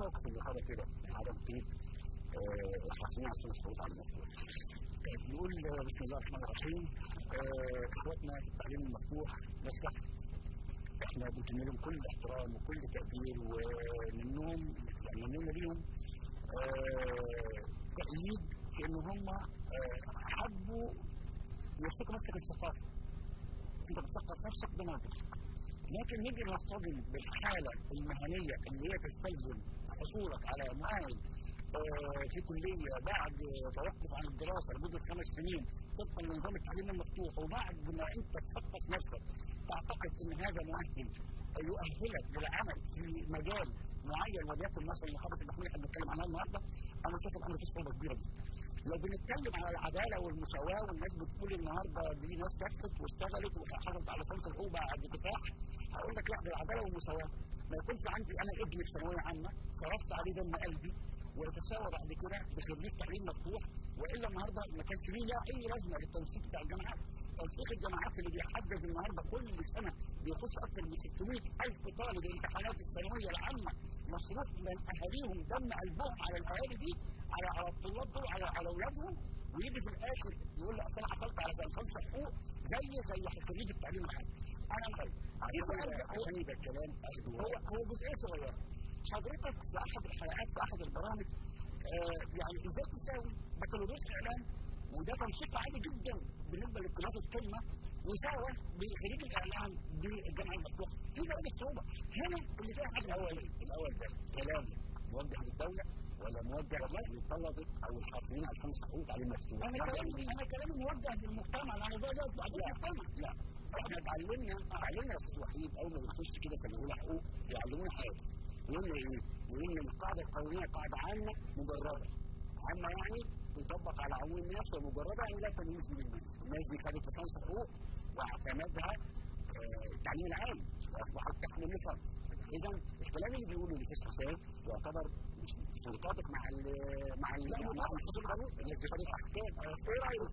الموقف اللي خدها كده عدم تيب الحاصلين على الصوت على المفتوح نقول بسم الله الرحمن الرحيم اخواتنا في التعليم المفتوح نصلح احنا بنتمنى لهم كل احترام وكل تقدير ومنهم يعني مننا ليهم تأييد في ان هم حبوا يمسكوا مسلك الثقافه انت بتثقف نفسك بنظرك لكن نيجي نصطدم بالحاله المهنيه اللي هي تستلزم حصولك على معامل في كليه بعد توقف عن الدراسه لمده خمس سنين طبقا لنظام التعليم المفتوح وبعد ما انت تثقف نفسك تعتقد ان هذا مؤهل يؤهلك للعمل في مجال معين وليكن مثلا محاضره المحمول اللي احنا بنتكلم عنها النهارده انا شايف الامر فيه صعوبه كبيره جدا. لو بنتكلم على العداله والمساواه والناس بتقول النهارده دي ناس كفت واشتغلت وحصلت على صوت الحقوق بعد كفاح هقول لك لا دي العداله والمساواه ما كنت عندي انا ابني في ثانويه عامه صرفت عليه دم قلبي ويتساوى بعد كده بخريج تعليم مفتوح والا النهارده ما كانش ليه لا اي لازمه للتنسيق بتاع الجامعات تنسيق الجامعات اللي بيحدد النهارده كل سنه بيخش اكثر من 600 الف طالب امتحانات الثانويه العامه مصروف من اهاليهم دم قلبهم على الاهالي دي على على الطلاب دول على على اولادهم ويجي في الاخر يقول لي اصل انا حصلت على خمسه حقوق زي زي خريج التعليم العام انا طيب عشان يبقى الكلام هو هو جزئيه صغيره حضرتك في احد الحلقات في احد البرامج آه يعني ازاي تساوي بكالوريوس اعلام وده تنسيق عادي جدا بالنسبه لاختلاف الكلمه يساوى بخريج الاعلام بالجامعه المفتوحه في نوع صعوبه هنا اللي فيها حاجه الاول الاول ده كلام موجه للدوله ولا موجه للطلبه او الحاصلين على خمس حقوق تعليم مفتوح انا كلامي انا كلامي موجه للمجتمع انا ده ده بعد المجتمع لا احنا اتعلمنا اتعلمنا يا استاذ وحيد اول ما بنخش كده سنه اولى حقوق يعلمونا حاجه يقولنا ايه؟ يقولنا القاعده القانونيه قاعده عامه مجرده عامه يعني تطبق على عموم الناس ومجرده يعني لا تمييز بين الناس الناس دي خدت لسانس حقوق واعتمدها التعليم العام واصبحت تحمل نصب اذا الكلام اللي بيقوله الاستاذ حسام يعتبر مش مش مطابق مع ال مع ال مع نصوص القانون الناس دي خدت احكام ايه رايك